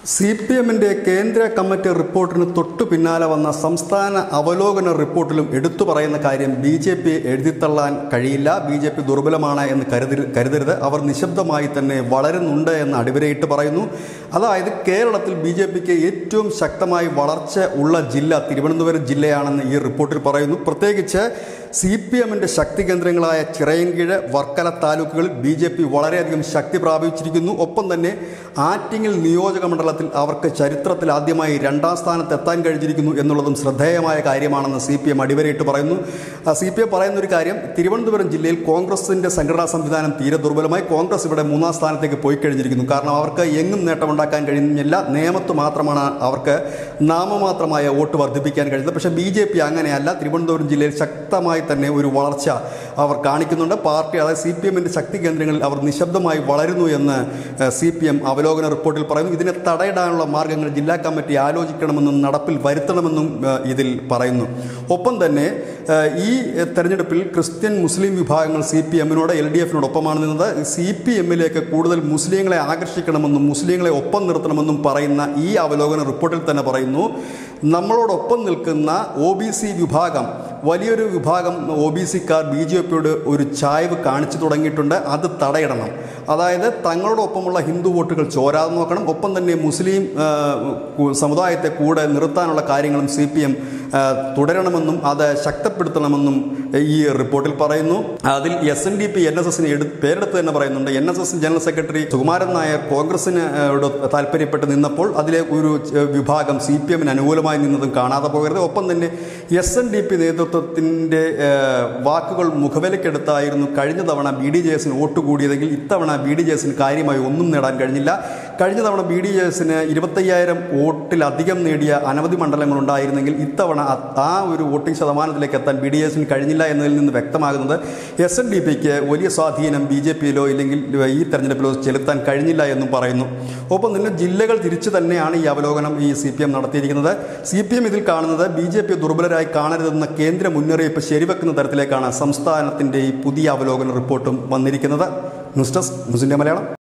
C P എമ്മിൻ്റെ കേന്ദ്ര committee റിപ്പോർട്ടിന് തൊട്ടു പിന്നാലെ വന്ന സംസ്ഥാന അവലോകന റിപ്പോർട്ടിലും എടുത്തു പറയുന്ന കാര്യം ബി ജെ പി എഴുതിത്തള്ളാൻ കഴിയില്ല ബി ജെ പി ദുർബലമാണ് എന്ന് കരുതി കരുതരുത് അവർ നിശബ്ദമായി തന്നെ വളരുന്നുണ്ട് എന്ന് അടിവരയിട്ട് പറയുന്നു അതായത് കേരളത്തിൽ ബി ജെ പിക്ക് ഏറ്റവും ശക്തമായി വളർച്ച ഉള്ള ജില്ല തിരുവനന്തപുരം ജില്ലയാണെന്ന് ഈ റിപ്പോർട്ടിൽ പറയുന്നു പ്രത്യേകിച്ച് സി പി എമ്മിൻ്റെ ശക്തി കേന്ദ്രങ്ങളായ ചിറയൻകീഴ് വർക്കല താലൂക്കുകളിൽ ബി ജെ പി വളരെയധികം ശക്തി പ്രാപിച്ചിരിക്കുന്നു ഒപ്പം തന്നെ ആറ്റിങ്ങൽ നിയോജക മണ്ഡലത്തിൽ അവർക്ക് ചരിത്രത്തിൽ ആദ്യമായി രണ്ടാം സ്ഥാനത്ത് എത്താൻ കഴിഞ്ഞിരിക്കുന്നു എന്നുള്ളതും ശ്രദ്ധേയമായ കാര്യമാണെന്ന് സി പി എം അടിവരയിട്ട് പറയുന്നു സി പി എം പറയുന്ന ഒരു കാര്യം തിരുവനന്തപുരം ജില്ലയിൽ കോൺഗ്രസിൻ്റെ സംഘടനാ സംവിധാനം തീരെ ദുർബലമായി കോൺഗ്രസ് ഇവിടെ മൂന്നാം സ്ഥാനത്തേക്ക് പോയി കഴിഞ്ഞിരിക്കുന്നു കാരണം അവർക്ക് എങ്ങും നേട്ടമുണ്ടാക്കാൻ കഴിയുന്നില്ല നിയമത്ത് മാത്രമാണ് അവർക്ക് നാമമാത്രമായ വോട്ട് വർദ്ധിപ്പിക്കാൻ കഴിയുന്നത് പക്ഷേ ബി ജെ പി അങ്ങനെയല്ല തിരുവനന്തപുരം ജില്ലയിൽ ശക്തമായി തന്നെ ഒരു വളർച്ച അവർ കാണിക്കുന്നുണ്ട് പാർട്ടി അതായത് സി പി എമ്മിൻ്റെ ശക്തി കേന്ദ്രങ്ങളിൽ അവർ നിശബ്ദമായി വളരുന്നു എന്ന് സി പി എം അവലോകന റിപ്പോർട്ടിൽ പറയുന്നു ഇതിനെ തടയിടാനുള്ള മാർഗങ്ങൾ ജില്ലാ കമ്മിറ്റി ആലോചിക്കണമെന്നും നടപ്പിൽ വരുത്തണമെന്നും ഏഹ്, ഇതിൽ പറയുന്നു ഒപ്പം തന്നെ ഏഹ്, ഈ തെരഞ്ഞെടുപ്പിൽ ക്രിസ്ത്യൻ മുസ്ലിം വിഭാഗങ്ങൾ സി പി എമ്മിനോട് എൽ ഡി എഫിനോടൊപ്പമാണ് നിന്നത് സി പി എമ്മിലേക്ക് കൂടുതൽ മുസ്ലിങ്ങളെ ആകർഷിക്കണമെന്നും മുസ്ലിങ്ങളെ ഒപ്പം നിർത്തണമെന്നും പറയുന്ന ഈ അവലോകന റിപ്പോർട്ടിൽ തന്നെ പറയുന്നു നമ്മളോടൊപ്പം നിൽക്കുന്ന ഒ ബി സി വിഭാഗം വലിയൊരു വിഭാഗം ഒ ബി സിക്കാർ ബി ജെ പിയോട് ഒരു ചായ്വ് കാണിച്ചു തുടങ്ങിയിട്ടുണ്ട് അത് തടയിടണം അതായത് തങ്ങളോടൊപ്പമുള്ള ഹിന്ദു വോട്ടുകൾ ചോരാതെ നോക്കണം ഒപ്പം തന്നെ മുസ്ലിം ആ, കു- സമുദായത്തെ കൂടെ നിർത്താനുള്ള കാര്യങ്ങളും സി പി എം തുടരണമെന്നും അത് ശക്തപ്പെടുത്തണമെന്നും ഈ റിപ്പോർട്ടിൽ പറയുന്നു അതിൽ S N D P N S എസിന് പേരെടുത്ത് തന്നെ പറയുന്നുണ്ട് N S S general secretary Sukumaran Nair കോൺഗ്രസിന് ആ, യോട് താല്പര്യപ്പെട്ട് നിന്നപ്പോൾ അതിലെ ഒരു ആ, വിഭാഗം സി പി എമ്മിന് അനുകൂലമായി നിന്നതും കാണാതെ പോകരുത് ഒപ്പം തന്നെ എസ് എൻ ഡി പി നേതൃത്വത്തിൻ്റെ വാക്കുകൾ മുഖവിലക്കെടുത്തായിരുന്നു കഴിഞ്ഞ തവണ ബി ഡി ജെ എസിന് വോട്ട് കൂടിയതെങ്കിൽ ഇത്തവണ ബി ഡി ജെ എസിന് കാര്യമായി ഒന്നും നേടാൻ കഴിഞ്ഞില്ല കഴിഞ്ഞ തവണ ബി ഡി ജെ എസിന് ഇരുപത്തയ്യായിരം വോട്ടിലധികം നേടിയ അനവധി മണ്ഡലങ്ങളുണ്ടായിരുന്നെങ്കിൽ ഇത്തവണ ആ- ആ ഒരു വോട്ടിംഗ് ശതമാനത്തിലേക്ക് എത്താൻ ബി ഡി എസിന് കഴിഞ്ഞില്ല എന്നതിൽ നിന്ന് വ്യക്തമാകുന്നത് എസ് എൻ ഡി പിക്ക് വലിയ സ്വാധീനം ബി ജെ പിയിലോ ഇല്ലെങ്കിൽ ഈ തെരഞ്ഞെടുപ്പിലോ ചെലുത്താൻ കഴിഞ്ഞില്ല എന്നും പറയുന്നു ഒപ്പം തന്നെ ജില്ലകൾ തിരിച്ചു തന്നെയാണ് ഈ അവലോകനം ഈ സി പി എം നടത്തിയിരിക്കുന്നത് സി പി എം ഇതിൽ കാണുന്നത് ബി ജെ പി ദുർബലരായി കാണരുതെന്ന കേന്ദ്ര മുന്നറിയിപ്പ് ശരിവെക്കുന്ന തരത്തിലേക്കാണ് സംസ്ഥാനത്തിൻ്റെ ഈ പുതിയ അവലോകന റിപ്പോർട്ടും വന്നിരിക്കുന്നത് news desk news India Malayalam